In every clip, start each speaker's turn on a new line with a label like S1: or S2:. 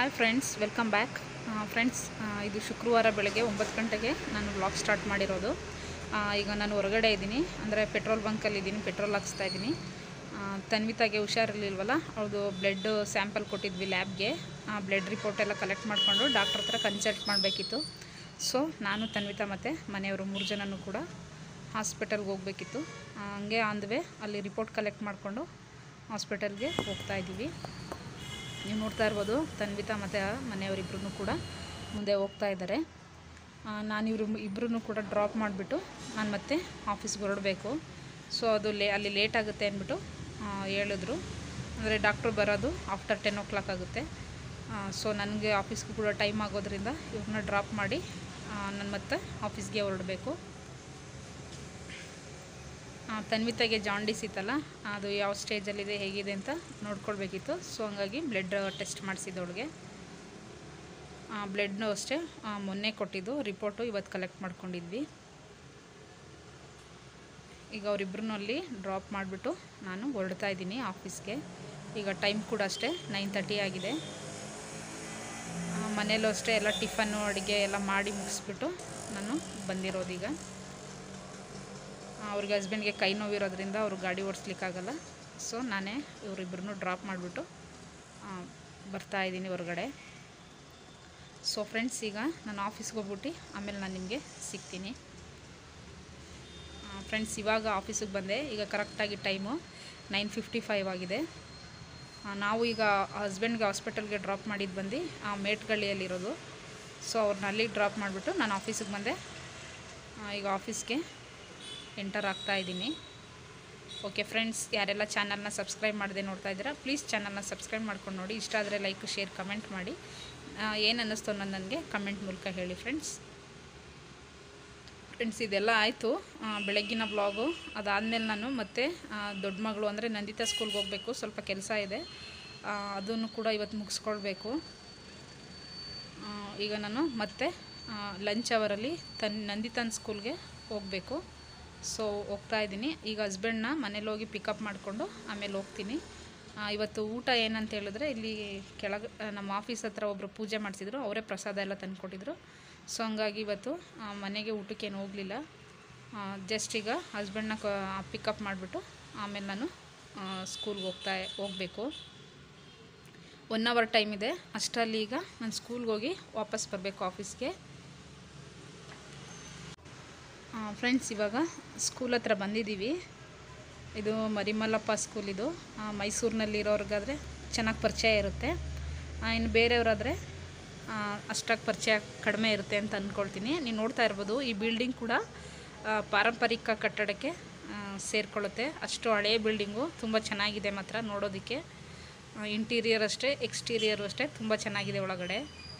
S1: hi friends welcome back friends ಇದು ಶುಕ್ರವಾರ ಬೆಳಗ್ಗೆ ಒಂಬತ್ತು ಗಂಟೆಗೆ ನಾನು ಬ್ಲಾಗ್ ಸ್ಟಾರ್ಟ್ ಮಾಡಿರೋದು ಆ, ಈಗ ನಾನು ಹೊರಗಡೆ ಇದ್ದೀನಿ ಅಂದರೆ ಪೆಟ್ರೋಲ್ ಬಂಕಲ್ಲಿ ಇದ್ದೀನಿ ಪೆಟ್ರೋಲ್ ಹಾಕ್ಸ್ತಾ ಇದ್ದೀನಿ ಆ, ತನ್ವಿತಾಗೆ ಹುಷಾರಿರ್ಲಿಲ್ವಲ್ಲ ಅವ್ರದ್ದು ಬ್ಲಡ್ ಸ್ಯಾಂಪಲ್ ಕೊಟ್ಟಿದ್ವಿ ಲ್ಯಾಬ್ಗೆ ಆ ಬ್ಲಡ್ ರಿಪೋರ್ಟ್ ಎಲ್ಲ ಕಲೆಕ್ಟ್ ಮಾಡಿಕೊಂಡು ಡಾಕ್ಟ್ರ್ ಹತ್ರ ಕನ್ಸಲ್ಟ್ ಮಾಡಬೇಕಿತ್ತು ಸೊ ನಾನು ತನ್ವಿತಾ ಮತ್ತು ಮನೆಯವರು ಮೂರು ಜನನೂ ಕೂಡ ಹಾಸ್ಪಿಟಲ್ಗೆ ಹೋಗಬೇಕಿತ್ತು ಹಂಗೆ ಆನ್ ದ ವೇ ಅಲ್ಲಿ ರಿಪೋರ್ಟ್ ಕಲೆಕ್ಟ್ ಮಾಡಿಕೊಂಡು ಹಾಸ್ಪಿಟಲ್ಗೆ ಹೋಗ್ತಾ ಇದ್ದೀವಿ ನೀವು ನೋಡ್ತಾ ಇರ್ಬೋದು ತನ್ವಿತಾ ಮತ್ತು ಮನೆಯವರಿಬ್ಬರೂ ಕೂಡ ಮುಂದೆ ಹೋಗ್ತಾ ಇದ್ದಾರೆ ನಾನು ಇವರು ಇಬ್ಬರೂ ಕೂಡ ಡ್ರಾಪ್ ಮಾಡಿಬಿಟ್ಟು ನಾನು ಮತ್ತೆ ಆಫೀಸ್ಗೆ ಹೊರಡಬೇಕು ಸೊ ಅದು ಲೇ ಅಲ್ಲಿ ಲೇಟ್ ಆಗುತ್ತೆ ಅಂದ್ಬಿಟ್ಟು ಆ, ಹೇಳಿದ್ರು ಅಂದರೆ ಡಾಕ್ಟ್ರು ಬರೋದು ಆಫ್ಟರ್ ಟೆನ್ ಓ ಕ್ಲಾಕ್ ಆಗುತ್ತೆ ಸೊ ನನಗೆ ಆಫೀಸ್ಗೂ ಕೂಡ ಟೈಮ್ ಆಗೋದ್ರಿಂದ ಇವ್ರನ್ನ ಡ್ರಾಪ್ ಮಾಡಿ ನಾನು ಮತ್ತೆ ಆಫೀಸ್ಗೆ ಹೊರಡಬೇಕು ಆ, ತನ್ವಿತಾಗೆ ಜಾಂಡೀಸ್ ಇತ್ತಲ್ಲ ಅದು ಯಾವ ಸ್ಟೇಜಲ್ಲಿದೆ ಹೇಗಿದೆ ಅಂತ ನೋಡ್ಕೊಳ್ಬೇಕಿತ್ತು ಸೊ ಹಂಗಾಗಿ ಬ್ಲಡ್ ಟೆಸ್ಟ್ ಮಾಡಿಸಿದವಳಿಗೆ ಬ್ಲಡ್ನು ಅಷ್ಟೇ ಆ, ಮೊನ್ನೆ ಕೊಟ್ಟಿದ್ದು ರಿಪೋರ್ಟು ಇವತ್ತು ಕಲೆಕ್ಟ್ ಮಾಡ್ಕೊಂಡಿದ್ವಿ ಈಗ ಅವರಿಬ್ಬರನ್ನೂ ಅಲ್ಲಿ ಡ್ರಾಪ್ ಮಾಡಿಬಿಟ್ಟು ನಾನು ಹೊರಡ್ತಾ ಇದ್ದೀನಿ ಆಫೀಸ್ಗೆ ಈಗ ಟೈಮ್ ಕೂಡ ಅಷ್ಟೇ ನೈನ್ ತರ್ಟಿ ಆಗಿದೆ ಆ, ಮನೇಲೂ ಅಷ್ಟೇ ಎಲ್ಲ ಟಿಫನ್ನು ಅಡುಗೆ ಎಲ್ಲ ಮಾಡಿ ಮುಗಿಸ್ಬಿಟ್ಟು ನಾನು ಬಂದಿರೋದೀಗ ಅವ್ರಿಗೆ ಹಸ್ಬೆಂಡ್ಗೆ ಕೈ ನೋವಿರೋದ್ರಿಂದ ಅವರು ಗಾಡಿ ಓಡಿಸ್ಲಿಕ್ಕಾಗಲ್ಲ ಸೊ ನಾನೇ ಇವರಿಬ್ಬರನ್ನೂ ಡ್ರಾಪ್ ಮಾಡಿಬಿಟ್ಟು ಬರ್ತಾ ಇದ್ದೀನಿ ಹೊರಗಡೆ ಸೊ ಫ್ರೆಂಡ್ಸ್ ಈಗ ನಾನು ಆಫೀಸ್ಗೆ ಹೋಗ್ಬಿಟ್ಟು ಆಮೇಲೆ ನಾನು ನಿಮಗೆ ಸಿಗ್ತೀನಿ ಫ್ರೆಂಡ್ಸ್ ಇವಾಗ ಆಫೀಸಿಗೆ ಬಂದೆ ಈಗ ಕರೆಕ್ಟಾಗಿ ಟೈಮು ನೈನ್ ಫಿಫ್ಟಿ ಫೈವ್ ಆಗಿದೆ ಆ, ನಾವು ಈಗ ಹಸ್ಬೆಂಡ್ಗೆ ಹಾಸ್ಪಿಟಲ್ಗೆ ಡ್ರಾಪ್ ಮಾಡಿದ್ದು ಬಂದು ಆ ಮೇಟ್ಗಳ್ಳಿಯಲ್ಲಿರೋದು ಸೊ ಅವ್ರನ್ನ ಅಲ್ಲಿಗೆ ಡ್ರಾಪ್ ಮಾಡಿಬಿಟ್ಟು ನಾನು ಆಫೀಸಿಗೆ ಬಂದೆ ಆ, ಈಗ ಆಫೀಸ್ಗೆ ಎಂಟರ್ ಆಗ್ತಾ ಇದ್ದೀನಿ ಓಕೆ ಫ್ರೆಂಡ್ಸ್ ಯಾರೆಲ್ಲ ಚಾನಲ್ನ ಸಬ್ಸ್ಕ್ರೈಬ್ ಮಾಡದೆ ನೋಡ್ತಾ ಇದ್ದೀರಾ ಪ್ಲೀಸ್ ಚಾನಲ್ನ ಸಬ್ಸ್ಕ್ರೈಬ್ ಮಾಡ್ಕೊಂಡು ನೋಡಿ ಇಷ್ಟ ಆದರೆ ಲೈಕ್ ಶೇರ್ ಕಮೆಂಟ್ ಮಾಡಿ ಏನು ಅನ್ನಿಸ್ತು ಅನ್ನೋದು ನನಗೆ ಕಮೆಂಟ್ ಮೂಲಕ ಹೇಳಿ ಫ್ರೆಂಡ್ಸ್ ಫ್ರೆಂಡ್ಸ್ ಇದೆಲ್ಲ ಆಯಿತು ಬೆಳಗ್ಗಿನ ಬ್ಲಾಗು ಅದಾದಮೇಲೆ ನಾನು ಮತ್ತೆ ಆ, ದೊಡ್ಡ ಮಗಳು ಅಂದರೆ ನಂದಿತಾ ಸ್ಕೂಲ್ಗೆ ಹೋಗಬೇಕು ಸ್ವಲ್ಪ ಕೆಲಸ ಇದೆ ಆ, ಅದನ್ನು ಕೂಡ ಇವತ್ತು ಮುಗಿಸ್ಕೊಳ್ಬೇಕು ಆ, ಈಗ ನಾನು ಮತ್ತೆ ಲಂಚ್ ಅವರಲ್ಲಿ ತನ್ ನಂದಿತನ್ ಸ್ಕೂಲ್ಗೆ ಹೋಗಬೇಕು ಸೊ ಹೋಗ್ತಾ ಇದ್ದೀನಿ ಈಗ ಹಸ್ಬೆಂಡ್ನ ಮನೇಲಿ ಹೋಗಿ ಪಿಕಪ್ ಮಾಡಿಕೊಂಡು ಆಮೇಲೆ ಹೋಗ್ತೀನಿ ಆ, ಇವತ್ತು ಊಟ ಏನಂತ ಹೇಳಿದ್ರೆ ಇಲ್ಲಿ ಕೆಳಗೆ ಆ, ನಮ್ಮ ಆಫೀಸ್ ಹತ್ರ ಒಬ್ಬರು ಪೂಜೆ ಮಾಡಿಸಿದ್ರು ಅವರೇ ಪ್ರಸಾದ ಎಲ್ಲ ತಂದುಕೊಟ್ಟಿದ್ರು ಸೊ ಹಂಗಾಗಿ ಇವತ್ತು ಆ, ಮನೆಗೆ ಊಟಕ್ಕೇನು ಹೋಗಲಿಲ್ಲ ಜಸ್ಟ್ ಈಗ ಹಸ್ಬೆಂಡ್ನ ಪಿಕಪ್ ಮಾಡಿಬಿಟ್ಟು ಆಮೇಲೆ ನಾನು ಸ್ಕೂಲ್ಗೆ ಹೋಗ್ತಾ ಹೋಗಬೇಕು ಒನ್ ಅವರ್ ಟೈಮ್ ಇದೆ ಅಷ್ಟರಲ್ಲಿ ಈಗ ನಾನು ಸ್ಕೂಲ್ಗೆ ಹೋಗಿ ವಾಪಸ್ ಬರಬೇಕು ಆಫೀಸ್ಗೆ ಫ್ರೆಂಡ್ಸ್ ಇವಾಗ ಸ್ಕೂಲ್ ಹತ್ರ ಬಂದಿದ್ದೀವಿ ಇದು ಮರಿಮಲ್ಲಪ್ಪ ಸ್ಕೂಲ್ ಇದು ಆ, ಮೈಸೂರಿನಲ್ಲಿರೋರ್ಗಾದರೆ ಚೆನ್ನಾಗಿ ಪರಿಚಯ ಇರುತ್ತೆ ಆ, ಇನ್ನು ಬೇರೆಯವರಾದರೆ ಅಷ್ಟಾಗಿ ಪರಿಚಯ ಕಡಿಮೆ ಇರುತ್ತೆ ಅಂತ ಅಂದ್ಕೊಳ್ತೀನಿ ನೀವು ನೋಡ್ತಾ ಇರ್ಬೋದು ಈ ಬಿಲ್ಡಿಂಗ್ ಕೂಡ ಆ, ಪಾರಂಪರಿಕ ಕಟ್ಟಡಕ್ಕೆ ಆ, ಸೇರಿಕೊಳ್ಳುತ್ತೆ ಅಷ್ಟು ಹಳೆಯ ಬಿಲ್ಡಿಂಗು ತುಂಬ ಚೆನ್ನಾಗಿದೆ ಮಾತ್ರ ನೋಡೋದಕ್ಕೆ ಇಂಟೀರಿಯರ್ ಅಷ್ಟೇ ಎಕ್ಸ್ಟೀರಿಯರು ಅಷ್ಟೇ ತುಂಬ ಚೆನ್ನಾಗಿದೆ ಒಳಗಡೆ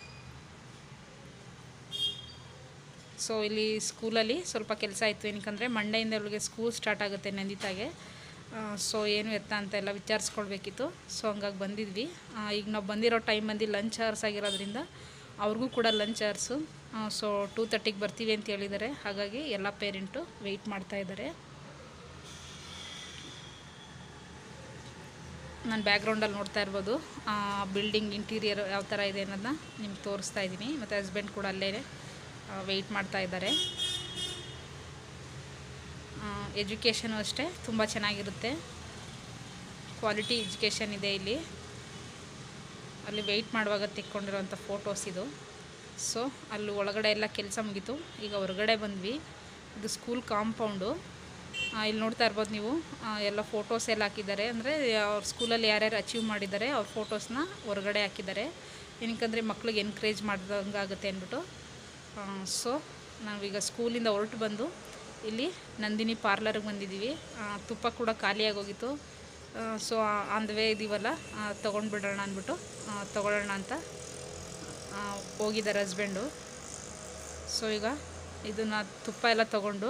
S1: ಸೊ ಇಲ್ಲಿ ಸ್ಕೂಲಲ್ಲಿ ಸ್ವಲ್ಪ ಕೆಲಸ ಇತ್ತು ಏನಕ್ಕಂದರೆ ಮಂಡೆಯಿಂದ ಅವಳಿಗೆ ಸ್ಕೂಲ್ ಸ್ಟಾರ್ಟ್ ಆಗುತ್ತೆ ನಂದಿತಾಗೆ ಸೊ ಏನು ಎತ್ತ ಅಂತ ಎಲ್ಲ ವಿಚಾರಿಸ್ಕೊಳ್ಬೇಕಿತ್ತು ಸೊ ಹಂಗಾಗಿ ಬಂದಿದ್ವಿ ಆ, ಈಗ ನಾವು ಬಂದಿರೋ ಟೈಮ್ ಬಂದು ಲಂಚ್ ಅವರ್ಸ್ ಆಗಿರೋದ್ರಿಂದ ಅವ್ರಿಗೂ ಕೂಡ ಲಂಚ್ ಅವರ್ಸು ಸೊ ಟೂ ತರ್ಟಿಗೆ ಬರ್ತೀವಿ ಅಂತ ಹೇಳಿದ್ದಾರೆ ಹಾಗಾಗಿ ಎಲ್ಲ ಪೇರೆಂಟು ವೆಯ್ಟ್ ಮಾಡ್ತಾ ಇದ್ದಾರೆ ನಾನು ಬ್ಯಾಕ್ಗ್ರೌಂಡಲ್ಲಿ ನೋಡ್ತಾ ಇರ್ಬೋದು ಬಿಲ್ಡಿಂಗ್ ಇಂಟೀರಿಯರ್ ಯಾವ ಥರ ಇದೆ ಅನ್ನೋದನ್ನ ನಿಮ್ಗೆ ತೋರಿಸ್ತಾ ಇದ್ದೀನಿ ಮತ್ತು ಹಸ್ಬೆಂಡ್ ಕೂಡ ಅಲ್ಲೇ ವೆಯ್ಟ್ ಮಾಡ್ತಾ ಇದ್ದಾರೆ ಎಜುಕೇಷನು ಅಷ್ಟೇ ತುಂಬ ಚೆನ್ನಾಗಿರುತ್ತೆ ಕ್ವಾಲಿಟಿ ಎಜುಕೇಷನ್ ಇದೆ ಇಲ್ಲಿ ಅಲ್ಲಿ ವೆಯ್ಟ್ ಮಾಡುವಾಗ ತೆಕ್ಕೊಂಡಿರೋಂಥ ಫೋಟೋಸ್ ಇದು ಸೊ ಅಲ್ಲಿ ಒಳಗಡೆ ಎಲ್ಲ ಕೆಲಸ ಮುಗೀತು ಈಗ ಹೊರಗಡೆ ಬಂದ್ವಿ ಇದು ಸ್ಕೂಲ್ ಕಾಂಪೌಂಡು ಇಲ್ಲಿ ನೋಡ್ತಾ ಇರ್ಬೋದು ನೀವು ಆ, ಎಲ್ಲ ಫೋಟೋಸ್ ಎಲ್ಲ ಹಾಕಿದ್ದಾರೆ ಅಂದರೆ ಅವ್ರ ಸ್ಕೂಲಲ್ಲಿ ಯಾರ್ಯಾರು ಅಚೀವ್ ಮಾಡಿದ್ದಾರೆ ಅವ್ರ ಫೋಟೋಸ್ನ ಹೊರಗಡೆ ಹಾಕಿದ್ದಾರೆ ಏನಕ್ಕಂದರೆ ಮಕ್ಳಿಗೆ ಎನ್ಕರೇಜ್ ಮಾಡ್ದಂಗೆ ಆಗುತ್ತೆ ಅಂದ್ಬಿಟ್ಟು ಸೊ ನಾವೀಗ ಸ್ಕೂಲಿಂದ ಹೊರಟು ಬಂದು ಇಲ್ಲಿ ನಂದಿನಿ ಪಾರ್ಲರ್ಗೆ ಬಂದಿದ್ದೀವಿ ಆ, ತುಪ್ಪ ಕೂಡ ಖಾಲಿಯಾಗೋಗಿತ್ತು ಸೊ ಆನ್ ದ ವೇ ಇದೀವಲ್ಲ ತೊಗೊಂಡ್ಬಿಡೋಣ ಅಂದ್ಬಿಟ್ಟು ತೊಗೊಳ್ಳೋಣ ಅಂತ ಆ, ಹೋಗಿದ್ದಾರೆ ಹಸ್ಬೆಂಡು ಸೊ ಈಗ ಇದನ್ನು ತುಪ್ಪ ಎಲ್ಲ ತೊಗೊಂಡು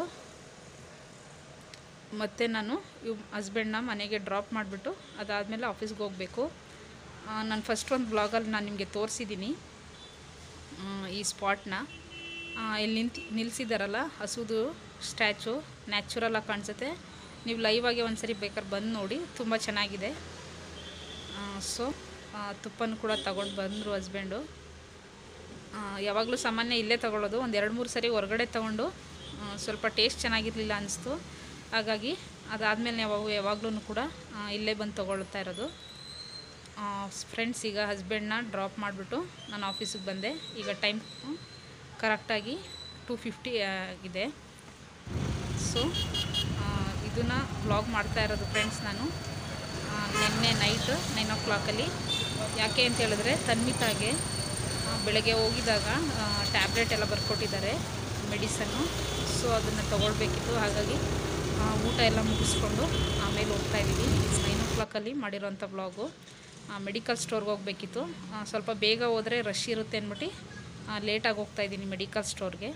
S1: ಮತ್ತೆ ನಾನು ಇವ್ ಹಸ್ಬೆಂಡ್ನ ಮನೆಗೆ ಡ್ರಾಪ್ ಮಾಡಿಬಿಟ್ಟು ಅದಾದಮೇಲೆ ಆಫೀಸ್ಗೆ ಹೋಗಬೇಕು ನಾನು ಫಸ್ಟ್ ಒಂದು ಬ್ಲಾಗಲ್ಲಿ ನಾನು ನಿಮಗೆ ತೋರಿಸಿದ್ದೀನಿ ಈ ಸ್ಪಾಟ್ನ ಇಲ್ಲಿ ನಿಂತು ನಿಲ್ಲಿಸಿದಾರಲ್ಲ ಹಸುದು ಸ್ಟ್ಯಾಚು ನ್ಯಾಚುರಲಾಗಿ ಕಾಣಿಸುತ್ತೆ ನೀವು ಲೈವ್ ಆಗಿ ಒಂದ್ಸರಿ ಬೇಕಾದ್ರೆ ಬಂದು ನೋಡಿ ತುಂಬ ಚೆನ್ನಾಗಿದೆ ಸೊ ತುಪ್ಪನೂ ಕೂಡ ತಗೊಂಡು ಬಂದರು ಹಸ್ಬೆಂಡು ಯಾವಾಗಲೂ ಸಾಮಾನ್ಯ ಇಲ್ಲೇ ತಗೊಳ್ಳೋದು ಒಂದು ಎರಡು ಮೂರು ಸರಿ ಹೊರಗಡೆ ತೊಗೊಂಡು ಸ್ವಲ್ಪ ಟೇಸ್ಟ್ ಚೆನ್ನಾಗಿರಲಿಲ್ಲ ಅನಿಸ್ತು ಹಾಗಾಗಿ ಅದಾದಮೇಲೆ ಯಾವಾಗ ಯಾವಾಗಲೂ ಕೂಡ ಆ, ಇಲ್ಲೇ ಬಂದು ತೊಗೊಳ್ತಾ ಇರೋದು ಫ್ರೆಂಡ್ಸ್ ಈಗ ಹಸ್ಬೆಂಡ್ನ ಡ್ರಾಪ್ ಮಾಡಿಬಿಟ್ಟು ನಾನು ಆಫೀಸಿಗೆ ಬಂದೆ ಈಗ ಟೈಮ್ ಕರೆಕ್ಟಾಗಿ ಟೂ ಫಿಫ್ಟಿ ಆಗಿದೆ ಸೊ ಇದನ್ನು ವ್ಲಾಗ್ ಮಾಡ್ತಾ ಇರೋದು ಫ್ರೆಂಡ್ಸ್ ನಾನು ಆ, ನಿನ್ನೆ ನೈಟ್ ನೈನ್ ಓ ಕ್ಲಾಕಲ್ಲಿ ಯಾಕೆ ಅಂತ ಹೇಳಿದ್ರೆ ತನ್ಮಿತಾಗೆ ಆ, ಬೆಳಗ್ಗೆ ಹೋಗಿದಾಗ ಟ್ಯಾಬ್ಲೆಟ್ ಎಲ್ಲ ಬರ್ಕೊಟ್ಟಿದ್ದಾರೆ ಮೆಡಿಸನ್ನು ಸೊ ಅದನ್ನು ತೊಗೊಳ್ಬೇಕಿತ್ತು ಹಾಗಾಗಿ ಆ, ಊಟ ಎಲ್ಲ ಮುಗಿಸ್ಕೊಂಡು ಆಮೇಲೆ ಹೋಗ್ತಾ ಇದ್ದೀವಿ ನೈನ್ ಓ ಕ್ಲಾಕಲ್ಲಿ ಮಾಡಿರೋಂಥ ವ್ಲಾಗು ಮೆಡಿಕಲ್ ಸ್ಟೋರ್ಗೆ ಹೋಗಬೇಕಿತ್ತು ಸ್ವಲ್ಪ ಬೇಗ ಹೋದರೆ ರಶ್ ಇರುತ್ತೆ ಅಂದ್ಬಿಟ್ಟು ಲೇಟಾಗಿ ಹೋಗ್ತಾ ಇದ್ದೀನಿ ಮೆಡಿಕಲ್ ಸ್ಟೋರ್ಗೆ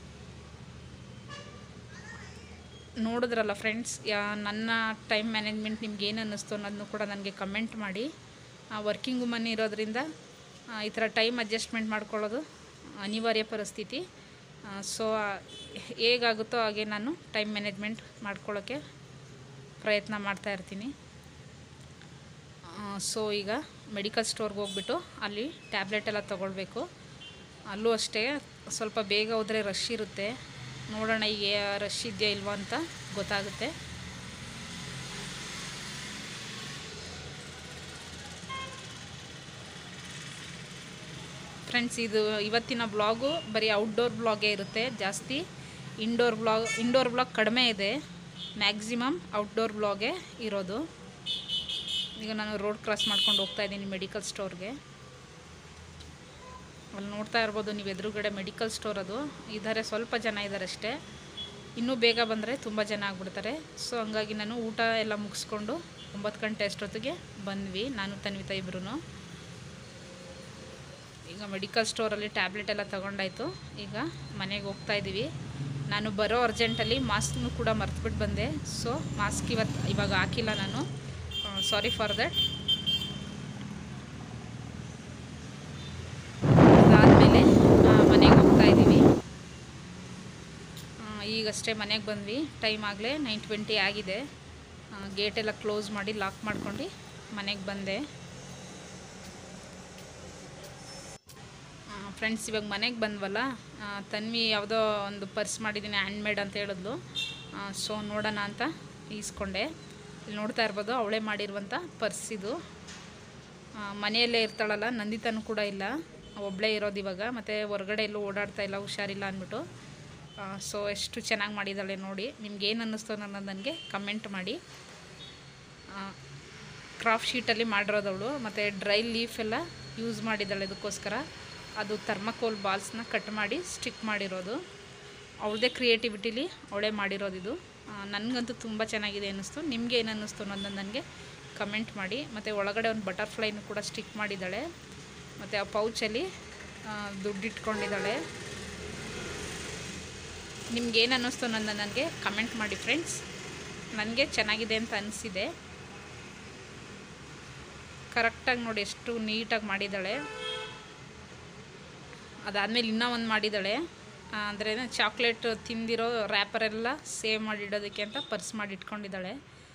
S1: ನೋಡಿದ್ರಲ್ಲ ಫ್ರೆಂಡ್ಸ್ ಯಾ ನನ್ನ ಟೈಮ್ ಮ್ಯಾನೇಜ್ಮೆಂಟ್ ನಿಮ್ಗೆ ಏನು ಅನ್ನಿಸ್ತು ಅನ್ನೋದನ್ನು ಕೂಡ ನನಗೆ ಕಮೆಂಟ್ ಮಾಡಿ ವರ್ಕಿಂಗ್ ವುಮನ್ ಇರೋದ್ರಿಂದ ಆ, ಈ ಥರ ಟೈಮ್ ಅಡ್ಜಸ್ಟ್ಮೆಂಟ್ ಮಾಡ್ಕೊಳ್ಳೋದು ಅನಿವಾರ್ಯ ಪರಿಸ್ಥಿತಿ ಸೊ ಹೇಗಾಗುತ್ತೋ ಹಾಗೆ ನಾನು ಟೈಮ್ ಮ್ಯಾನೇಜ್ಮೆಂಟ್ ಮಾಡ್ಕೊಳ್ಳೋಕ್ಕೆ ಪ್ರಯತ್ನ ಮಾಡ್ತಾ ಇರ್ತೀನಿ ಸೊ ಈಗ ಮೆಡಿಕಲ್ ಸ್ಟೋರ್ಗೆ ಹೋಗ್ಬಿಟ್ಟು ಅಲ್ಲಿ ಟ್ಯಾಬ್ಲೆಟ್ ಎಲ್ಲ ತೊಗೊಳ್ಬೇಕು ಅಲ್ಲೂ ಅಷ್ಟೇ ಸ್ವಲ್ಪ ಬೇಗ ಹೋದರೆ ರಶ್ ಇರುತ್ತೆ ನೋಡೋಣ ಈಗ ರಶ್ ಇದೆಯಾ ಇಲ್ವಾ ಅಂತ ಗೊತ್ತಾಗುತ್ತೆ ಫ್ರೆಂಡ್ಸ್ ಇದು ಇವತ್ತಿನ ಬ್ಲಾಗು ಬರೀ ಔಟ್ಡೋರ್ ಬ್ಲಾಗೇ ಇರುತ್ತೆ ಜಾಸ್ತಿ ಇಂಡೋರ್ ಬ್ಲಾಗ್ ಇಂಡೋರ್ ಬ್ಲಾಗ್ ಕಡಿಮೆ ಇದೆ ಮ್ಯಾಕ್ಸಿಮಮ್ ಔಟ್ಡೋರ್ ಬ್ಲಾಗೇ ಇರೋದು ಈಗ ನಾನು ರೋಡ್ ಕ್ರಾಸ್ ಮಾಡ್ಕೊಂಡು ಹೋಗ್ತಾ ಇದ್ದೀನಿ ಮೆಡಿಕಲ್ ಸ್ಟೋರ್ಗೆ ಅಲ್ಲಿ ನೋಡ್ತಾ ಇರ್ಬೋದು ನೀವು ಎದುರುಗಡೆ ಮೆಡಿಕಲ್ ಸ್ಟೋರ್ ಅದು ಇದ್ದಾರೆ ಸ್ವಲ್ಪ ಜನ ಇದ್ದಾರೆ ಅಷ್ಟೇ ಇನ್ನೂ ಬೇಗ ಬಂದರೆ ತುಂಬ ಜನ ಆಗ್ಬಿಡ್ತಾರೆ ಸೊ ಹಂಗಾಗಿ ನಾನು ಊಟ ಎಲ್ಲ ಮುಗಿಸ್ಕೊಂಡು ಒಂಬತ್ತು ಗಂಟೆ ಅಷ್ಟೊತ್ತಿಗೆ ಬಂದ್ವಿ ನಾನು ತನ್ವಿತಾ ಇಬ್ರು ಈಗ ಮೆಡಿಕಲ್ ಸ್ಟೋರಲ್ಲಿ ಟ್ಯಾಬ್ಲೆಟ್ ಎಲ್ಲ ತಗೊಂಡಾಯ್ತು ಈಗ ಮನೆಗೆ ಹೋಗ್ತಾ ಇದ್ದೀವಿ ನಾನು ಬರೋ ಅರ್ಜೆಂಟಲ್ಲಿ ಮಾಸ್ಕ್ನು ಕೂಡ ಮರ್ತ್ಬಿಟ್ಟು ಬಂದೆ ಸೊ ಮಾಸ್ಕ್ ಇವತ್ತು ಇವಾಗ ಹಾಕಿಲ್ಲ ನಾನು ಸಾರಿ ಫಾರ್ ದಟ್ ಅದಾದಮೇಲೆ ಮನೆಗೆ ಹೋಗ್ತಾ ಇದ್ದೀವಿ ಆ, ಈಗಷ್ಟೇ ಮನೆಗೆ ಬಂದ್ವಿ ಟೈಮ್ ಆಗಲೇ ನೈನ್ ಟ್ವೆಂಟಿ ಆಗಿದೆ ಗೇಟೆಲ್ಲ ಕ್ಲೋಸ್ ಮಾಡಿ ಲಾಕ್ ಮಾಡ್ಕೊಂಡು ಮನೆಗೆ ಬಂದೆ ಫ್ರೆಂಡ್ಸ್ ಇವಾಗ ಮನೆಗೆ ಬಂದ್ವಲ್ಲ ಆ, ತನ್ವಿ ಯಾವುದೋ ಒಂದು ಪರ್ಸ್ ಮಾಡಿದ್ದೀನಿ ಹ್ಯಾಂಡ್ಮೇಡ್ ಅಂತ ಹೇಳಿದ್ಲು ಸೊ ನೋಡೋಣ ಅಂತ ಈಸ್ಕೊಂಡೆ ಇಲ್ಲಿ ನೋಡ್ತಾ ಇರ್ಬೋದು ಅವಳೇ ಮಾಡಿರುವಂಥ ಪರ್ಸ್ ಇದು ಆ, ಮನೆಯಲ್ಲೇ ಇರ್ತಾಳಲ್ಲ ನಂದಿತನೂ ಕೂಡ ಇಲ್ಲ ಒಬ್ಬಳೇ ಇರೋದು ಇವಾಗ ಮತ್ತು ಹೊರಗಡೆ ಎಲ್ಲೂ ಓಡಾಡ್ತಾ ಇಲ್ಲ ಹುಷಾರಿಲ್ಲ ಅಂದ್ಬಿಟ್ಟು ಸೊ ಎಷ್ಟು ಚೆನ್ನಾಗಿ ಮಾಡಿದ್ದಾಳೆ ನೋಡಿ ನಿಮ್ಗೆ ಏನು ಅನ್ನಿಸ್ತು ಅನ್ನೋದು ನನಗೆ ಕಮೆಂಟ್ ಮಾಡಿ ಕ್ರಾಫ್ಟ್ ಶೀಟಲ್ಲಿ ಮಾಡಿರೋದವಳು ಮತ್ತು ಡ್ರೈ ಲೀಫ್ ಎಲ್ಲ ಯೂಸ್ ಮಾಡಿದ್ದಾಳೆ ಇದಕ್ಕೋಸ್ಕರ ಅದು ಥರ್ಮಕೋಲ್ ಬಾಲ್ಸ್ನ ಕಟ್ ಮಾಡಿ ಸ್ಟಿಕ್ ಮಾಡಿರೋದು ಅವಳದೇ ಕ್ರಿಯೇಟಿವಿಟಿಲಿ ಅವಳೇ ಮಾಡಿರೋದು ಇದು ಆ, ನನಗಂತೂ ತುಂಬ ಚೆನ್ನಾಗಿದೆ ಅನ್ನಿಸ್ತು ನಿಮಗೆ ಏನು ಅನ್ನಿಸ್ತು ಅನ್ನೋದನ್ನ ನನಗೆ ಕಮೆಂಟ್ ಮಾಡಿ ಮತ್ತು ಒಳಗಡೆ ಒಂದು ಬಟರ್ಫ್ಲೈನು ಕೂಡ ಸ್ಟಿಕ್ ಮಾಡಿದ್ದಾಳೆ ಮತ್ತು ಆ ಪೌಚಲ್ಲಿ ದುಡ್ಡು ಇಟ್ಕೊಂಡಿದ್ದಾಳೆ ನಿಮ್ಗೆ ಏನು ಅನ್ನಿಸ್ತು ಅನ್ನೋದನ್ನ ನನಗೆ ಕಮೆಂಟ್ ಮಾಡಿ ಫ್ರೆಂಡ್ಸ್ ನನಗೆ ಚೆನ್ನಾಗಿದೆ ಅಂತ ಅನಿಸಿದೆ ಕರೆಕ್ಟಾಗಿ ನೋಡಿ ಎಷ್ಟು ನೀಟಾಗಿ ಮಾಡಿದ್ದಾಳೆ ಅದಾದಮೇಲೆ ಇನ್ನೂ ಒಂದು ಮಾಡಿದ್ದಾಳೆ ಅಂದರೆ ಚಾಕ್ಲೇಟ್ ತಿಂದಿರೋ ರ್ಯಾಪರೆಲ್ಲ ಸೇವ್ ಮಾಡಿಡೋದಕ್ಕೆ ಅಂತ ಪರ್ಸ್ ಮಾಡಿ ಇಟ್ಕೊಂಡಿದ್ದಾಳೆ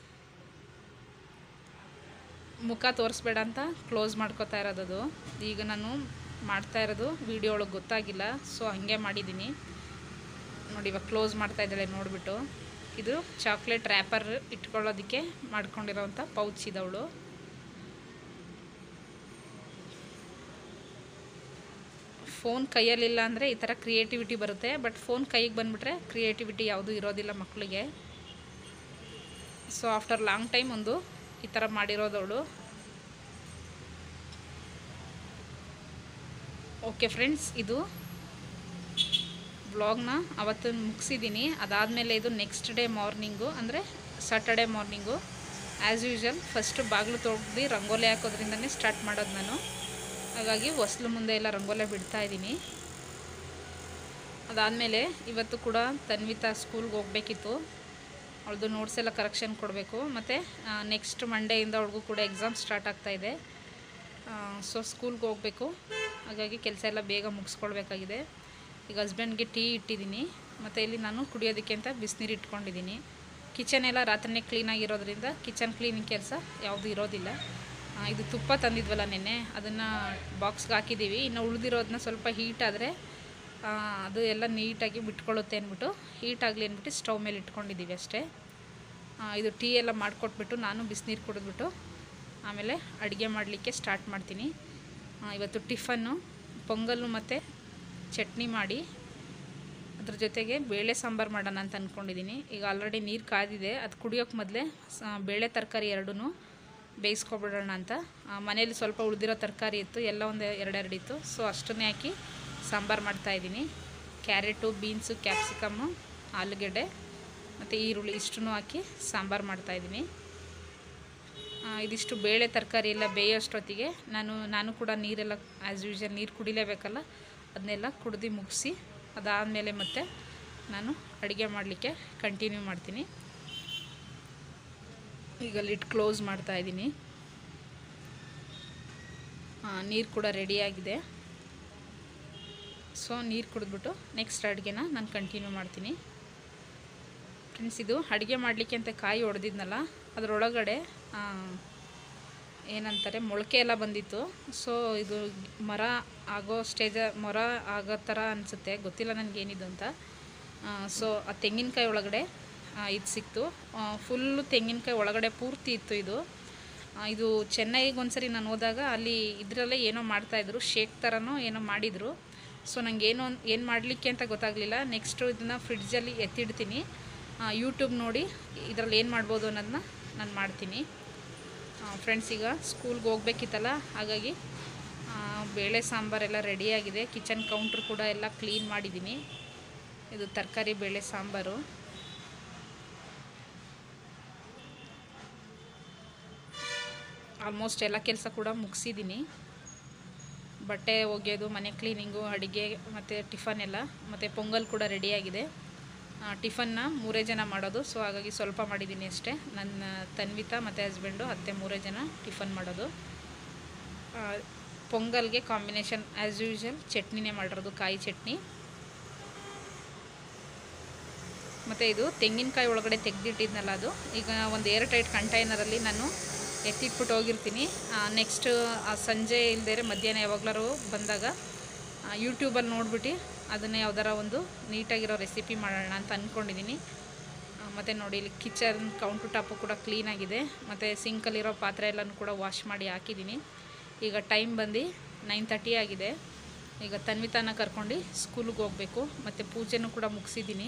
S1: ಮುಖ ತೋರಿಸ್ಬೇಡ ಅಂತ ಕ್ಲೋಸ್ ಮಾಡ್ಕೋತಾ ಇರೋದದು ಈಗ ನಾನು ಮಾಡ್ತಾ ಇರೋದು ವಿಡಿಯೋ ಒಳಗೆ ಗೊತ್ತಾಗಿಲ್ಲ ಸೊ ಹಾಗೆ ಮಾಡಿದ್ದೀನಿ ನೋಡಿ ಇವಾಗ ಕ್ಲೋಸ್ ಮಾಡ್ತಾ ಇದ್ದಾಳೆ ನೋಡಿಬಿಟ್ಟು ಇದು ಚಾಕ್ಲೇಟ್ ರ್ಯಾಪರ್ ಇಟ್ಕೊಳ್ಳೋದಕ್ಕೆ ಮಾಡ್ಕೊಂಡಿರೋವಂಥ ಪೌಚ್ ಇದವಳು ಫೋನ್ ಕೈಯಲ್ಲಿಲ್ಲ ಅಂದರೆ ಈ ಥರ ಕ್ರಿಯೇಟಿವಿಟಿ ಬರುತ್ತೆ ಬಟ್ ಫೋನ್ ಕೈಗೆ ಬಂದುಬಿಟ್ರೆ ಕ್ರಿಯೇಟಿವಿಟಿ ಯಾವುದೂ ಇರೋದಿಲ್ಲ ಮಕ್ಕಳಿಗೆ ಸೊ ಆಫ್ಟರ್ ಲಾಂಗ್ ಟೈಮ್ ಒಂದು ಈ ಥರ ಮಾಡಿರೋದವಳು ಓಕೆ ಫ್ರೆಂಡ್ಸ್ ಇದು ಬ್ಲಾಗ್ನ ಅವತ್ತು ಮುಗಿಸಿದ್ದೀನಿ ಅದಾದಮೇಲೆ ಇದು ನೆಕ್ಸ್ಟ್ ಡೇ ಮಾರ್ನಿಂಗು ಅಂದರೆ Saturday morning as usual first ಬಾಗಿಲು ತೊಗ್ದು ರಂಗೋಲಿ ಹಾಕೋದ್ರಿಂದನೇ ಸ್ಟಾರ್ಟ್ ಮಾಡೋದು ನಾನು ಹಾಗಾಗಿ ಹೊಸ್ಲು ಮುಂದೆ ಎಲ್ಲ ರಂಗೋಲಿ ಬಿಡ್ತಾ ಇದ್ದೀನಿ ಅದಾದಮೇಲೆ ಇವತ್ತು ಕೂಡ ತನ್ವಿತಾ ಸ್ಕೂಲ್ಗೆ ಹೋಗಬೇಕಿತ್ತು ಅವಳದು ನೋಟ್ಸ್ ಎಲ್ಲ ಕರೆಕ್ಷನ್ ಕೊಡಬೇಕು ಮತ್ತು ನೆಕ್ಸ್ಟ್ ಮಂಡೆಯಿಂದ ಅವಳಿಗೂ ಕೂಡ ಎಕ್ಸಾಮ್ ಸ್ಟಾರ್ಟ್ ಆಗ್ತಾಯಿದೆ ಸೊ ಸ್ಕೂಲ್ಗೆ ಹೋಗಬೇಕು ಹಾಗಾಗಿ ಕೆಲಸ ಎಲ್ಲ ಬೇಗ ಮುಗಿಸ್ಕೊಳ್ಬೇಕಾಗಿದೆ ಈಗ ಹಸ್ಬೆಂಡ್ಗೆ ಟೀ ಇಟ್ಟಿದ್ದೀನಿ ಮತ್ತು ಇಲ್ಲಿ ನಾನು ಕುಡಿಯೋದಕ್ಕೆ ಅಂತ ಬಿಸಿನೀರು ಇಟ್ಕೊಂಡಿದ್ದೀನಿ ಕಿಚನ್ ಎಲ್ಲ ರಾತ್ರಿನೇ ಕ್ಲೀನಾಗಿರೋದ್ರಿಂದ ಕಿಚನ್ ಕ್ಲೀನಿಂಗ್ ಕೆಲಸ ಯಾವುದೂ ಇರೋದಿಲ್ಲ ಆ, ಇದು ತುಪ್ಪ ತಂದಿದ್ವಲ್ಲ ನಿನ್ನೆ ಅದನ್ನು ಬಾಕ್ಸ್ಗೆ ಹಾಕಿದ್ದೀವಿ ಇನ್ನು ಉಳಿದಿರೋದನ್ನ ಸ್ವಲ್ಪ ಹೀಟ್ ಆದರೆ ಅದು ಎಲ್ಲ ನೀಟಾಗಿ ಬಿಟ್ಕೊಳ್ಳುತ್ತೆ ಅಂದ್ಬಿಟ್ಟು ಹೀಟ್ ಆಗಲಿ ಅಂದ್ಬಿಟ್ಟು ಸ್ಟವ್ ಮೇಲೆ ಇಟ್ಕೊಂಡಿದ್ದೀವಿ ಅಷ್ಟೇ ಆ, ಇದು ಟೀ ಎಲ್ಲ ಮಾಡಿಕೊಟ್ಬಿಟ್ಟು ನಾನು ಬಿಸಿನೀರು ಕುಡಿದ್ಬಿಟ್ಟು ಆಮೇಲೆ ಅಡುಗೆ ಮಾಡಲಿಕ್ಕೆ ಸ್ಟಾರ್ಟ್ ಮಾಡ್ತೀನಿ ಆ, ಇವತ್ತು ಟಿಫನ್ನು ಪೊಂಗಲ್ಲು ಮತ್ತು ಚಟ್ನಿ ಮಾಡಿ ಅದ್ರ ಜೊತೆಗೆ ಬೇಳೆ ಸಾಂಬಾರು ಮಾಡೋಣ ಅಂತ ಅಂದ್ಕೊಂಡಿದ್ದೀನಿ ಈಗ ಆಲ್ರೆಡಿ ನೀರು ಕಾದಿದೆ ಅದು ಕುಡಿಯೋಕೆ ಮೊದಲೇ ಬೇಳೆ ತರಕಾರಿ ಎರಡೂ ಬೇಯಿಸ್ಕೊಬಿಡೋಣ ಅಂತ ಆ, ಮನೇಲಿ ಸ್ವಲ್ಪ ಉಳಿದಿರೋ ತರಕಾರಿ ಇತ್ತು ಎಲ್ಲ ಒಂದು ಎರಡೆರಡು ಇತ್ತು ಸೊ ಅಷ್ಟನ್ನೇ ಹಾಕಿ ಸಾಂಬಾರು ಮಾಡ್ತಾಯಿದ್ದೀನಿ ಕ್ಯಾರೆಟು ಬೀನ್ಸು ಕ್ಯಾಪ್ಸಿಕಮ್ಮು ಆಲೂಗೆಡ್ಡೆ ಮತ್ತು ಈರುಳ್ಳಿ ಇಷ್ಟನ್ನು ಹಾಕಿ ಸಾಂಬಾರು ಮಾಡ್ತಾಯಿದ್ದೀನಿ ಇದಿಷ್ಟು ಬೇಳೆ ತರಕಾರಿ ಎಲ್ಲ ಬೇಯೋಷ್ಟೊತ್ತಿಗೆ ನಾನು ನಾನು ಕೂಡ ನೀರೆಲ್ಲ ಆ್ಯಸ್ ಯೂಶಲ್ ನೀರು ಕುಡಿಲೇಬೇಕಲ್ಲ ಅದನ್ನೆಲ್ಲ ಕುಡ್ದು ಮುಗಿಸಿ ಅದಾದಮೇಲೆ ಮತ್ತೆ ನಾನು ಅಡುಗೆ ಮಾಡಲಿಕ್ಕೆ ಕಂಟಿನ್ಯೂ ಮಾಡ್ತೀನಿ ಈಗ ಲಿಡ್ ಕ್ಲೋಸ್ ಮಾಡ್ತಾ ಇದ್ದೀನಿ ನೀರು ಕೂಡ ರೆಡಿಯಾಗಿದೆ ಸೊ ನೀರು ಕುಡಿದ್ಬಿಟ್ಟು ನೆಕ್ಸ್ಟ್ ಅಡುಗೆನ ನಾನು ಕಂಟಿನ್ಯೂ ಮಾಡ್ತೀನಿ ಫ್ರೆಂಡ್ಸ್ ಇದು ಅಡುಗೆ ಮಾಡಲಿಕ್ಕೆ ಅಂತ ಕಾಯಿ ಹೊಡೆದಿದ್ನಲ್ಲ ಅದರೊಳಗಡೆ ಆ, ಏನಂತಾರೆ ಮೊಳಕೆ ಎಲ್ಲ ಬಂದಿತ್ತು ಸೊ ಇದು ಮರ ಆಗೋ ಸ್ಟೇಜ ಮರ ಆಗೋ ಥರ ಅನಿಸುತ್ತೆ ಗೊತ್ತಿಲ್ಲ ನನಗೇನಿದು ಅಂತ ಸೊ ಆ ತೆಂಗಿನಕಾಯಿ ಒಳಗಡೆ ಆ, ಇದು ಸಿಕ್ತು ಫುಲ್ಲು ತೆಂಗಿನಕಾಯಿ ಒಳಗಡೆ ಪೂರ್ತಿ ಇತ್ತು ಇದು ಆ, ಇದು ಚೆನ್ನೈಗೆ ಒಂದ್ಸರಿ ನಾನು ಹೋದಾಗ ಅಲ್ಲಿ ಇದರಲ್ಲೇ ಏನೋ ಮಾಡ್ತಾಯಿದ್ರು ಶೇಕ್ ಥರನೋ ಏನೋ ಮಾಡಿದರು ಸೊ ನಂಗೆ ಏನೋ ಏನು ಮಾಡಲಿಕ್ಕೆ ಅಂತ ಗೊತ್ತಾಗಲಿಲ್ಲ ನೆಕ್ಸ್ಟು ಇದನ್ನು ಫ್ರಿಡ್ಜಲ್ಲಿ ಎತ್ತಿಡ್ತೀನಿ ಯೂಟ್ಯೂಬ್ ನೋಡಿ ಇದರಲ್ಲಿ ಏನು ಮಾಡ್ಬೋದು ಅನ್ನೋದನ್ನ ನಾನು ಮಾಡ್ತೀನಿ ಫ್ರೆಂಡ್ಸ್ ಈಗ ಸ್ಕೂಲ್ಗೆ ಹೋಗ್ಬೇಕಿತ್ತಲ್ಲ ಹಾಗಾಗಿ ಆ, ಬೇಳೆ ಸಾಂಬಾರೆಲ್ಲ ರೆಡಿಯಾಗಿದೆ ಕಿಚನ್ ಕೌಂಟ್ರ್ ಕೂಡ ಎಲ್ಲ ಕ್ಲೀನ್ ಮಾಡಿದ್ದೀನಿ ಇದು ತರಕಾರಿ ಬೇಳೆ ಸಾಂಬಾರು ಆಲ್ಮೋಸ್ಟ್ ಎಲ್ಲ ಕೆಲಸ ಕೂಡ ಮುಗಿಸಿದ್ದೀನಿ ಬಟ್ಟೆ ಒಗೆಯೋದು ಮನೆ ಕ್ಲೀನಿಂಗು ಅಡುಗೆ ಮತ್ತು ಟಿಫನ್ ಎಲ್ಲ ಮತ್ತು ಪೊಂಗಲ್ ಕೂಡ ರೆಡಿಯಾಗಿದೆ ಆ, ಟಿಫನ್ನ ಮೂರೇ ಜನ ಮಾಡೋದು ಸೊ ಹಾಗಾಗಿ ಸ್ವಲ್ಪ ಮಾಡಿದ್ದೀನಿ ಅಷ್ಟೇ ನನ್ನ ತನ್ವಿತಾ ಮತ್ತು ಹಸ್ಬೆಂಡು ಅತ್ತೆ ಮೂರೇ ಜನ ಟಿಫನ್ ಮಾಡೋದು ಆ, ಪೊಂಗಲ್ಗೆ ಕಾಂಬಿನೇಷನ್ ಆ್ಯಸ್ ಯೂಶಲ್ ಚಟ್ನಿನೇ ಮಾಡಿರೋದು ಕಾಯಿ ಚಟ್ನಿ ಮತ್ತು ಇದು ತೆಂಗಿನಕಾಯಿ ಒಳಗಡೆ ತೆಗೆದಿಟ್ಟಿದ್ನಲ್ಲ ಅದು ಈಗ ಒಂದು ಏರ್ ಟೈಟ್ ಕಂಟೈನರಲ್ಲಿ ನಾನು ಎತ್ತಿಟ್ಬಿಟ್ಟು ಹೋಗಿರ್ತೀನಿ ನೆಕ್ಸ್ಟ್ ಸಂಜೆ ಇಲ್ದೇ ಮಧ್ಯಾಹ್ನ ಯಾವಾಗ್ಲಾರು ಬಂದಾಗ ಯೂಟ್ಯೂಬಲ್ಲಿ ನೋಡ್ಬಿಟ್ಟು ಅದನ್ನು ಯಾವ್ದಾರ ಒಂದು ನೀಟಾಗಿರೋ ರೆಸಿಪಿ ಮಾಡೋಣ ಅಂತ ಅಂದ್ಕೊಂಡಿದ್ದೀನಿ ಮತ್ತು ನೋಡಿ ಇಲ್ಲಿ ಕಿಚನ್ ಕೌಂಟು ಟಾಪು ಕೂಡ ಕ್ಲೀನಾಗಿದೆ ಮತ್ತು ಸಿಂಕಲ್ಲಿರೋ ಪಾತ್ರೆ ಎಲ್ಲನೂ ಕೂಡ ವಾಶ್ ಮಾಡಿ ಹಾಕಿದ್ದೀನಿ ಈಗ ಟೈಮ್ ಬಂದು ನೈನ್ ತರ್ಟಿ ಆಗಿದೆ ಈಗ ತನ್ವಿತಾನ ಕರ್ಕೊಂಡು ಸ್ಕೂಲಿಗೆ ಹೋಗಬೇಕು ಮತ್ತು ಪೂಜೆನೂ ಕೂಡ ಮುಗಿಸಿದ್ದೀನಿ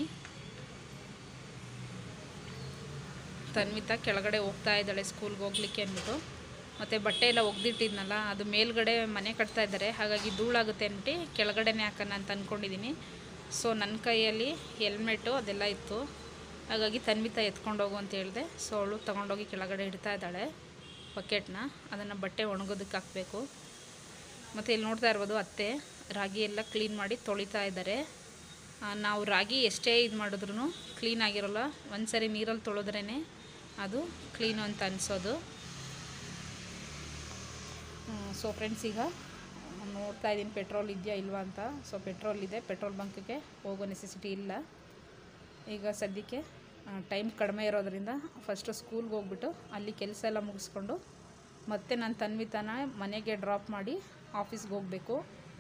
S1: ತನ್ವಿತಾ ಕೆಳಗಡೆ ಹೋಗ್ತಾ ಇದ್ದಾಳೆ ಸ್ಕೂಲ್ಗೆ ಹೋಗ್ಲಿಕ್ಕೆ ಅಂದ್ಬಿಟ್ಟು ಮತ್ತು ಬಟ್ಟೆ ಎಲ್ಲ ಒಗ್ದಿಟ್ಟಿದ್ನಲ್ಲ ಅದು ಮೇಲ್ಗಡೆ ಮನೆ ಕಟ್ತಾ ಇದ್ದಾರೆ ಹಾಗಾಗಿ ಧೂಳಾಗುತ್ತೆ ಅಂದ್ಬಿಟ್ಟು ಕೆಳಗಡೆನೇ ಹಾಕೋಣ ಅಂತ ಅಂದ್ಕೊಂಡಿದ್ದೀನಿ ಸೊ ನನ್ನ ಕೈಯಲ್ಲಿ ಹೆಲ್ಮೆಟು ಅದೆಲ್ಲ ಇತ್ತು ಹಾಗಾಗಿ ತನ್ವಿತಾ ಎತ್ಕೊಂಡು ಹೋಗು ಅಂತ ಹೇಳಿದೆ ಸೊ ಅವಳು ತೊಗೊಂಡೋಗಿ ಕೆಳಗಡೆ ಇಡ್ತಾ ಇದ್ದಾಳೆ ಬಕೆಟ್ನ ಅದನ್ನು ಬಟ್ಟೆ ಒಣಗೋದಕ್ಕೆ ಹಾಕಬೇಕು ಮತ್ತು ಇಲ್ಲಿ ನೋಡ್ತಾ ಇರ್ಬೋದು ಅತ್ತೆ ರಾಗಿ ಎಲ್ಲ ಕ್ಲೀನ್ ಮಾಡಿ ತೊಳಿತಾ ಇದ್ದಾರೆ ಆ, ನಾವು ರಾಗಿ ಎಷ್ಟೇ ಇದು ಮಾಡಿದ್ರೂ ಕ್ಲೀನ್ ಆಗಿರೋಲ್ಲ ಒಂದು ಸರಿ ನೀರಲ್ಲಿ ತೊಳೆದ್ರೇ ಅದು ಕ್ಲೀನು ಅಂತ ಅನಿಸೋದು ಸೊ ಫ್ರೆಂಡ್ಸ್ ಈಗ ನೋಡ್ತಾ ಇದ್ದೀನಿ ಪೆಟ್ರೋಲ್ ಇದೆಯಾ ಇಲ್ವಾ ಅಂತ ಸೊ ಪೆಟ್ರೋಲ್ ಇದೆ ಪೆಟ್ರೋಲ್ ಬಂಕ್ಗೆ ಹೋಗೋ ನೆಸೆಸಿಟಿ ಇಲ್ಲ ಈಗ ಸದ್ಯಕ್ಕೆ ಟೈಮ್ ಕಡಿಮೆ ಇರೋದ್ರಿಂದ ಫಸ್ಟು ಸ್ಕೂಲ್ಗೆ ಹೋಗ್ಬಿಟ್ಟು ಅಲ್ಲಿ ಕೆಲಸ ಎಲ್ಲ ಮುಗಿಸ್ಕೊಂಡು ಮತ್ತೆ ನಾನು ತನ್ವಿತಾನ ಮನೆಗೆ ಡ್ರಾಪ್ ಮಾಡಿ ಆಫೀಸ್ಗೆ ಹೋಗಬೇಕು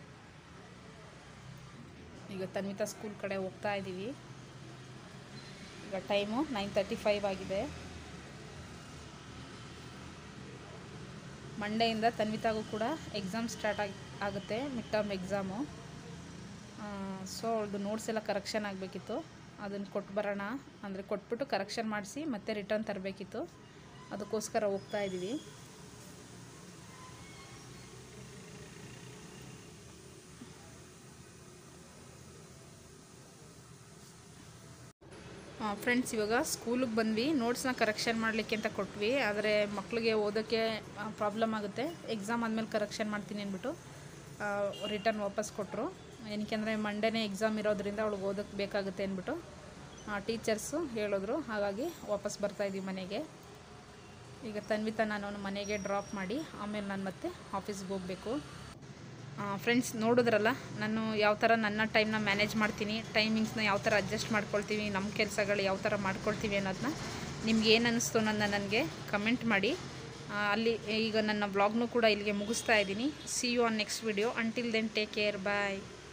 S1: ಈಗ ತನ್ವಿತಾ ಸ್ಕೂಲ್ ಕಡೆ ಹೋಗ್ತಾ ಇದ್ದೀವಿ ಈಗ ಟೈಮು ನೈನ್ ತರ್ಟಿ ಫೈವ್ ಆಗಿದೆ ಮಂಡೆಯಿಂದ ತನ್ವಿತಾಗೂ ಕೂಡ ಎಕ್ಸಾಮ್ ಸ್ಟಾರ್ಟ್ ಆಗಿ ಆಗುತ್ತೆ ಮಿಡ್ ಟರ್ಮ್ ಎಕ್ಸಾಮು ಸೊ ಅವಳದು ನೋಟ್ಸ್ ಎಲ್ಲ ಕರೆಕ್ಷನ್ ಆಗಬೇಕಿತ್ತು ಅದನ್ನು ಕೊಟ್ಟು ಬರೋಣ ಅಂದರೆ ಕೊಟ್ಬಿಟ್ಟು ಕರೆಕ್ಷನ್ ಮಾಡಿಸಿ ಮತ್ತೆ ರಿಟರ್ನ್ ತರಬೇಕಿತ್ತು ಅದಕ್ಕೋಸ್ಕರ ಹೋಗ್ತಾ ಇದ್ದೀವಿ ಫ್ರೆಂಡ್ಸ್ ಇವಾಗ ಸ್ಕೂಲಿಗೆ ಬಂದ್ವಿ ನೋಟ್ಸ್ನ ಕರೆಕ್ಷನ್ ಮಾಡಲಿಕ್ಕೆ ಅಂತ ಕೊಟ್ವಿ ಆದರೆ ಮಕ್ಕಳಿಗೆ ಓದೋಕ್ಕೆ ಪ್ರಾಬ್ಲಮ್ ಆಗುತ್ತೆ ಎಕ್ಸಾಮ್ ಆದಮೇಲೆ ಕರೆಕ್ಷನ್ ಮಾಡ್ತೀನಿ ಅಂದ್ಬಿಟ್ಟು ರಿಟರ್ನ್ ವಾಪಸ್ ಕೊಟ್ಟರು ಏನಕ್ಕೆಂದರೆ ಮಂಡೇನೇ ಎಕ್ಸಾಮ್ ಇರೋದ್ರಿಂದ ಅವಳಿಗೆ ಓದೋಕ್ಕೆ ಬೇಕಾಗುತ್ತೆ ಅಂದ್ಬಿಟ್ಟು ಟೀಚರ್ಸು ಹೇಳಿದ್ರು ಹಾಗಾಗಿ ವಾಪಸ್ ಬರ್ತಾಯಿದ್ವಿ ಮನೆಗೆ ಈಗ ತನ್ವಿತಾ ನಾನು ಮನೆಗೆ ಡ್ರಾಪ್ ಮಾಡಿ ಆಮೇಲೆ ನಾನು ಮತ್ತೆ ಆಫೀಸ್ಗೆ ಹೋಗಬೇಕು ಫ್ರೆಂಡ್ಸ್ ನೋಡಿದ್ರಲ್ಲ ನಾನು ಯಾವ ಥರ ನನ್ನ ಟೈಮ್ನ ಮ್ಯಾನೇಜ್ ಮಾಡ್ತೀನಿ ಟೈಮಿಂಗ್ಸ್ನ ಯಾವ ಥರ ಅಡ್ಜಸ್ಟ್ ಮಾಡ್ಕೊಳ್ತೀವಿ ನಮ್ಮ ಕೆಲಸಗಳು ಯಾವ ಥರ ಮಾಡ್ಕೊಳ್ತೀವಿ ಅನ್ನೋದನ್ನ ನಿಮ್ಗೆ ಏನು ಅನ್ನಿಸ್ತು ಅನ್ನೋದನ್ನ ನನಗೆ ಕಮೆಂಟ್ ಮಾಡಿ ಆ, ಅಲ್ಲಿ ಈಗ ನನ್ನ ಬ್ಲಾಗ್ನು ಕೂಡ ಇಲ್ಲಿಗೆ ಮುಗಿಸ್ತಾ ಇದ್ದೀನಿ see you on next video until then take care bye